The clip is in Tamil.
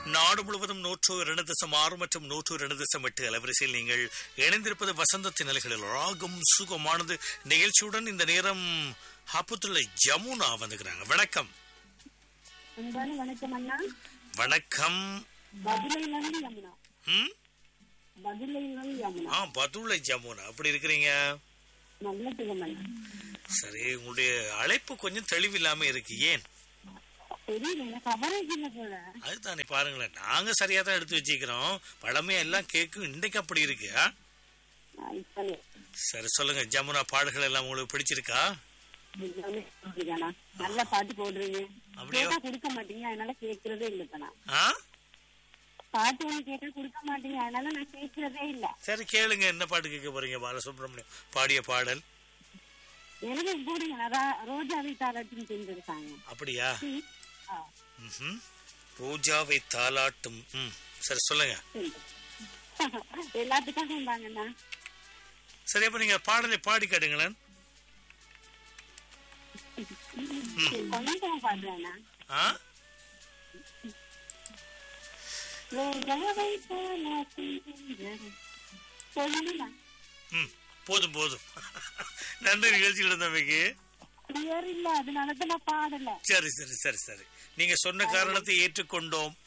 நாடு முழுவதும் நூற்று இரண்டு தசம் ஆறு மற்றும் நூற்று இரண்டு தசம் எட்டு அலைவரிசையில் நீங்கள் இணைந்திருப்பது வசந்தத்தின் நிலைகளில் ராகம் சுகமானது நிகழ்ச்சியுடன் இந்த நேரம் ஹப்புத்துள்ள ஜமுனா வந்துக்கிறாங்க வணக்கம் அன்பான வணக்கம் அண்ணா வணக்கம் பதிலையிலிருந்து யமுனா ம் பதிலையிலிருந்து யமுனா ஆ பதுளை ஜமுனா அப்படி இருக்கிறீங்க நல்ல சுகம் அண்ணா சரி உங்களுடைய அழைப்பு கொஞ்சம் தெளிவில்லாம இருக்கு ஏன் தெரியல எனக்கு கவரேஜ் இல்ல போல அதுதானே பாருங்களேன் நாங்க சரியா தான் எடுத்து வச்சுக்கிறோம் பழமையா எல்லாம் கேட்கும் இன்னைக்கு அப்படி இருக்கு ஆ? ஆ, இப்ப நீ- சரி சொல்லுங்க ஜமுனா பாடல்கள் எல்லாம் உங்களுக்கு பிடிச்சிருக்கா எல்லாமே புரியுதாண்ணா? நல்ல பாட்டு போடுறீங்க அப்படியா? கேட்டா கொடுக்க மாட்டீங்க அதனால கேட்கறதே இல்ல இப்ப நான் ஆ பாட்டு ஒண்ணு கேட்டா கொடுக்க மாட்டீங்க அதனால நான் கேட்கறதே இல்ல சரி கேளுங்க என்ன பாட்டு கேட்க போறீங்க பாலசுப்ரமணியம் பாடிய பாடல் எனக்கு போடுங்க நான் ரா- ரோஜாவை தாளாட்டின்னு செஞ்சிருக்காங்க அப்படியா ம். ஆ, ம்ஹும். ரோஜாவை தாலாட்டும் ம் சரி சொல்லுங்க சரி. எல்லாத்துக்காகவும் தாங்கண்ணா சரி அப்ப நீங்க பாடலை பாடி காட்டுங்களேன் கொஞ்சம் பாடுறேண்ணா ஆ ரோஜாவை தாளாட்டின்னு செஞ்சது. சொல்லுண்ணா ம் போதும் போதும் நன்றி நிகழ்ச்சியில் இருந்தமைக்கு கிளியர் இல்ல அதனால தான் நான் பாடல சரி சரி சரி சரி நீங்க சொன்ன காரணத்தை ஏற்றுக்கொண்டோம்